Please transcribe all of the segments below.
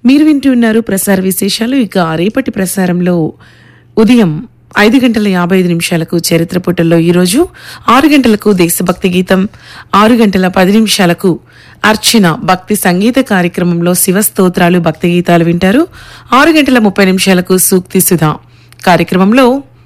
మీరు వింటున్నారు ప్రసార విశేషాలు ఇక రేపటి ప్రసారంలో ఉదయం ఐదు గంటల యాభై ఐదు నిమిషాలకు చరిత్ర పుటల్లో ఈరోజు ఆరు గంటలకు దేశభక్తి గీతం ఆరు గంటల పది నిమిషాలకు అర్చన భక్తి సంగీత కార్యక్రమంలో శివ స్తోత్రాలు భక్తి గీతాలు వింటారు ఆరు గంటల ముప్పై నిమిషాలకు సూక్తి సుధా కార్యక్రమంలో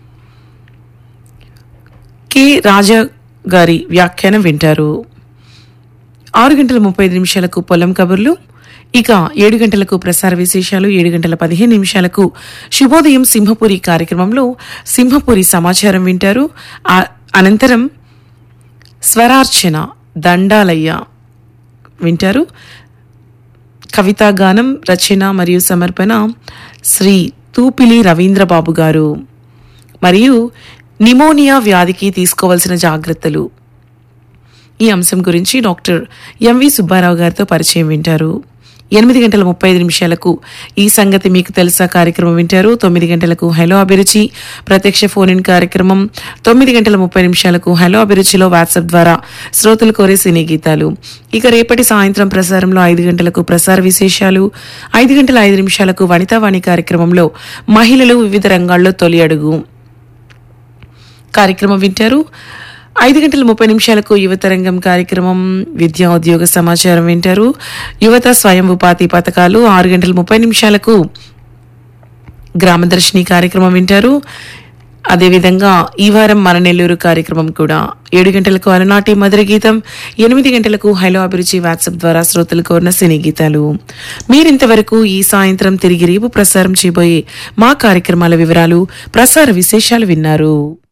కె రాజా గారి వ్యాఖ్యానం వింటారు ఆరు గంటల ముప్పై ఐదు నిమిషాలకు పొలం కబుర్లు ఇక ఏడు గంటలకు ప్రసార విశేషాలు ఏడు గంటల పదిహేను నిమిషాలకు శుభోదయం సింహపురి కార్యక్రమంలో సింహపురి సమాచారం వింటారు ఆ అనంతరం స్వరార్చన దండాలయ్య వింటారు కవితా గానం రచన మరియు సమర్పణ శ్రీ తూపిలి రవీంద్రబాబు గారు మరియు నిమోనియా వ్యాధికి తీసుకోవాల్సిన జాగ్రత్తలు ఈ అంశం గురించి డాక్టర్ ఎంవి సుబ్బారావు గారితో పరిచయం వింటారు ఎనిమిది గంటల ముప్పై ఐదు నిమిషాలకు ఈ సంగతి మీకు తెలుసా కార్యక్రమం వింటారు తొమ్మిది గంటలకు హలో అభిరుచి ప్రత్యక్ష ఫోన్ ఇన్ కార్యక్రమం తొమ్మిది గంటల ముప్పై నిమిషాలకు హలో అభిరుచిలో వాట్సాప్ ద్వారా శ్రోతలు కోరే సినీ గీతాలు ఇక రేపటి సాయంత్రం ప్రసారంలో ఐదు గంటలకు ప్రసార విశేషాలు ఐదు గంటల ఐదు నిమిషాలకు వనితావాణి కార్యక్రమంలో మహిళలు వివిధ రంగాల్లో తొలి అడుగు కార్యక్రమం వింటారు ఐదు గంటల ముప్పై నిమిషాలకు యువతరంగం కార్యక్రమం విద్యా ఉద్యోగ సమాచారం వింటారు యువత స్వయం ఉపాధి పథకాలు ఆరు గంటల ముప్పై నిమిషాలకు గ్రామదర్శిని కార్యక్రమం వింటారు అదేవిధంగా ఈ వారం మన నెల్లూరు కార్యక్రమం కూడా ఏడు గంటలకు అలనాటి మధుర గీతం ఎనిమిది గంటలకు హైలో అభిరుచి వాట్సాప్ ద్వారా శ్రోతలు కోరిన సినీ గీతాలు మీరింతవరకు ఈ సాయంత్రం తిరిగి రేపు ప్రసారం చేయబోయే మా కార్యక్రమాల వివరాలు ప్రసార విశేషాలు విన్నారు